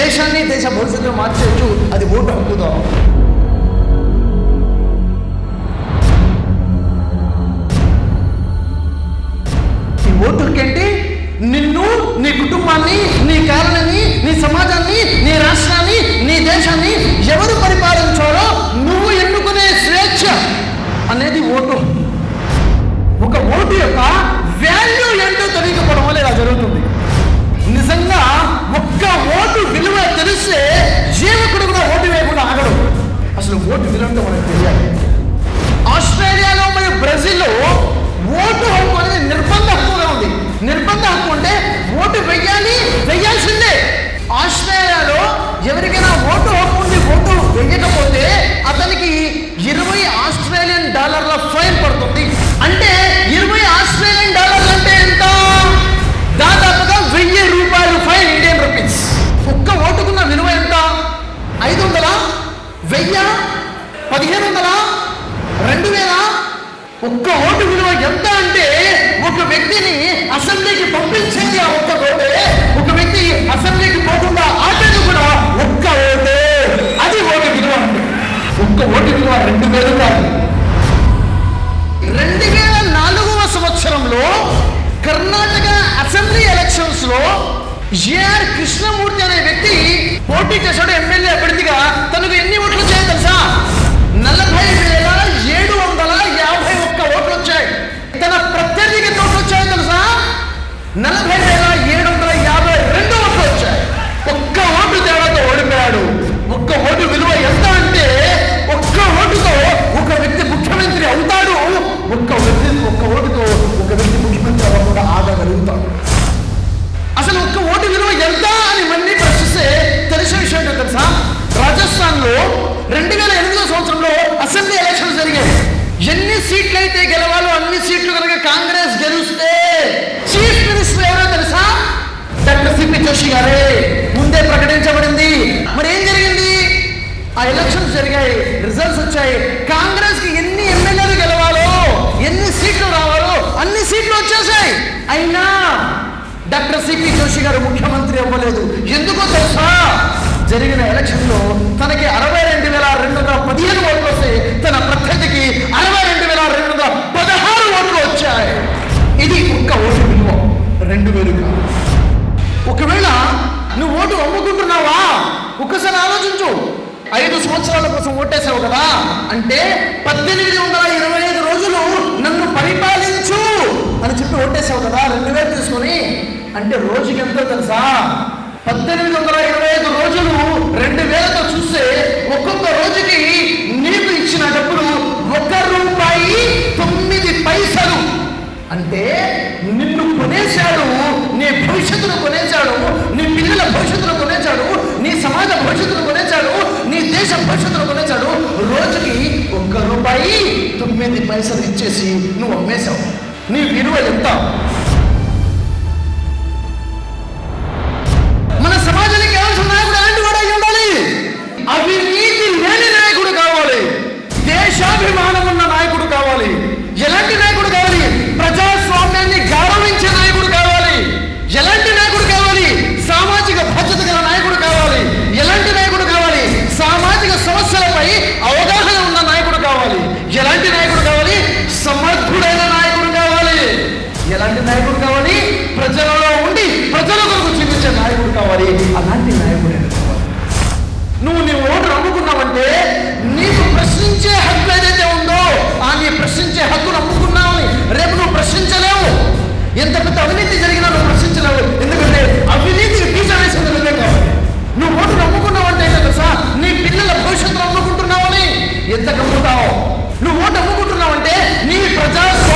దేశాన్ని దేశ భవిష్యత్తును మార్చేయచ్చు అది ఓటు హక్కుతో ఈ ఓటు హక్కు ఏంటి నిన్ను నీ కుటుంబాన్ని నీ కాలనీని నీ సమాజాన్ని నీ రాష్ట్రాన్ని నీ దేశాన్ని ఎవరు పరిపాలించాలో నువ్వు ఎన్నుకునే స్వేచ్ఛ అనేది ఓటు ఒక ఓటు యొక్క వాల్యూ ఏంటో తెలియకపోవడం వల్ల ఇలా జరుగుతుంది నిజంగా ఒక్క ఓటు విలువ తెలిస్తే జీవకుడు కూడా ఓటు వేయకుండా ఆగడు అసలు ఓటు విలువంతో మనకు తెలియాలి ఆస్ట్రేలియాలో మరియు బ్రెజిల్లో ఓటు హక్కు అనేది నిర్బంధ హక్కుగా ఉంది నిర్బంధ హక్కు అంటే ఓటు వెయ్యాలి వెయ్యాల్సిందే ఆస్ట్రేలియాలో ఎవరికైనా ఓటు హక్కు ఉంది ఓటు వెయ్యకపోతే అతనికి ఇరవై ఆస్ట్రేలియన్ డాలర్ల ఫైన్ పడుతుంది అంటే ఇరవై ఆస్ట్రేలియన్ డాలర్లు అంటే ఎంత దాదాపుగా వెయ్యి రూపాయలు ఫైన్ ఇండియన్ రూపీస్ ఒక్క ఓటుకున్న విలువ ఎంత ఐదు వందల వెయ్య పదిహేను వందల రెండు వేల ఒక్క ఓటు విలువ ఎంత అంటే ఒక వ్యక్తిని అసెంబ్లీకి పంపించేది ఆ ఒక్క ఓటే ఒక వ్యక్తి అసెంబ్లీకి పోకుండా ఆపేది కూడా ఒక్క ఓటే అది ఓటు విలువ అంటే ఒక్క ఓటు విలువ రెండు వేలు కాదు రెండు వేల నాలుగవ సంవత్సరంలో కర్ణాటక అసెంబ్లీ ఎలక్షన్స్ లో ఏఆర్ కృష్ణమూర్తి అనే వ్యక్తి పోటీ చేశాడు ఎమ్మెల్యే అభ్యర్థిగా తనకు ఎన్ని ఓట్లు వచ్చాయో తెలుసా నలభై వేల ఏడు వందల యాభై ఒక్క ఓట్లు వచ్చాయి తన ప్రత్యర్థికి ఎన్ని ఓట్లు వచ్చాయో తెలుసా నలభై వేల ఏడు వందల యాభై రెండు ఓట్లు వచ్చాయి ఒక్క ఓటు తేడాతో ఓడిపోయాడు ఒక్క ఓటు విలువ ఎంత అంటే ఒక్క ఓటుతో ఒక వ్యక్తి ముఖ్యమంత్రి అవుతాడు ఒక్క వ్యక్తి ఒక్క ఓటుతో ఒక వ్యక్తి ముఖ్యమంత్రి అవ్వకుండా ఆగగలుగుతాడు అసలు ఒక్క ఓటు విలువ ఎంత అని మళ్ళీ ప్రశ్నిస్తే తెలిసే విషయం ఏంటో తెలుసా రాజస్థాన్లో రెండు వేల ఎనిమిదో సంవత్సరంలో అసెంబ్లీ ఎలక్షన్స్ జరిగాయి ఎన్ని సీట్లు అయితే గెలవాలో అన్ని సీట్లు కనుక కాంగ్రెస్ గెలిస్తే చీఫ్ మినిస్టర్ ఎవరో తెలుసా డాక్టర్ సిపి జోషి గారే ముందే ప్రకటించబడింది మరి ఏం జరిగింది ఆ ఎలక్షన్స్ జరిగాయి రిజల్ట్స్ వచ్చాయి కాంగ్రెస్ కి ఎన్ని ఎమ్మెల్యేలు గెలవాలో ఎన్ని సీట్లు రావాలో అన్ని సీట్లు వచ్చేసాయి అయినా డాక్టర్ సిపి జోషి గారు ముఖ్యమంత్రి అవ్వలేదు ఎందుకో తెలుసా జరిగిన ఎలక్షన్ లో తనకి అరవై రెండు వేల రెండు వందల పదిహేను ఓట్లు వస్తే తన ప్రత్యర్థికి అరవై రెండు వేల రెండు వందల పదహారు ఓట్లు వచ్చాయి ఇది ఒక్క ఓటు విలువ రెండు వేలు కాదు ఒకవేళ నువ్వు ఓటు అమ్ముకుంటున్నావా ఒక్కసారి ఆలోచించు ఐదు సంవత్సరాల కోసం ఓటేసావు కదా అంటే పద్దెనిమిది వందల ఇరవై ఐదు రోజులు నన్ను పరిపాలించు అని చెప్పి ఓటేసావు కదా రెండు వేలు తీసుకొని అంటే రోజుకి ఎంతో తెలుసా పద్దెనిమిది వందల ఇరవై ఐదు రోజులు రెండు వేలతో చూస్తే ఒక్కొక్క రోజుకి నీకు ఇచ్చిన డబ్బులు ఒక రూపాయి తొమ్మిది పైసలు అంటే నిన్ను కొనేశాడు నీ భవిష్యత్తును కొనేశాడు నీ పిల్లల భవిష్యత్తును కొనేశాడు నీ సమాజ భవిష్యత్తును కొనేశాడు నీ దేశ భవిష్యత్తును కొనేశాడు రోజుకి ఒక్క రూపాయి తొమ్మిది పైసలు ఇచ్చేసి నువ్వు అమ్మేశావు నీ విలువ ఎంత మన సమాజానికి కావాల్సిన నాయకుడు ఎలాంటి వాడు అయి ఉండాలి అవినీతి లేని నాయకుడు కావాలి దేశాభిమానం ఉన్న నాయకుడు కావాలి ఎలాంటి నాయకుడు కావాలి ప్రజాస్వామ్యాన్ని గౌరవించే నాయకుడు కావాలి ఎలాంటి నాయకుడు కావాలి సామాజిక బాధ్యత గల నాయకుడు కావాలి ఎలాంటి నాయకుడు కావాలి సామాజిక సమస్యలపై అవగాహన ఉన్న నాయకుడు కావాలి ఎలాంటి నాయకుడు కావాలి సమర్థుడైన నాయకుడు కావాలి ఎలాంటి నాయకుడు కావాలి ప్రజలలో ఉండి ప్రజల కొరకు చూపించే నాయకుడు కావాలి అలాంటి నాయకుడు కావాలి నువ్వు నీ ఓటు నమ్ముకున్నావంటే నీకు ప్రశ్నించే హక్కు ఏదైతే ఉందో ఆ నీ ప్రశ్నించే హక్కు నమ్ముకున్నావని రేపు నువ్వు ప్రశ్నించలేవు ఎంత పెద్ద అవినీతి జరిగినా నువ్వు ప్రశ్నించలేవు ఎందుకంటే అవినీతికి బీజ వేసింది నువ్వే కావాలి నువ్వు ఓటు నమ్ముకున్నావంటే ఏంటో తెలుసా నీ పిల్లల భవిష్యత్తు నమ్ముకుంటున్నావని ఎంత నమ్ముతావు నువ్వు ఓటు నమ్ముకుంటున్నావంటే నీ ప్రజా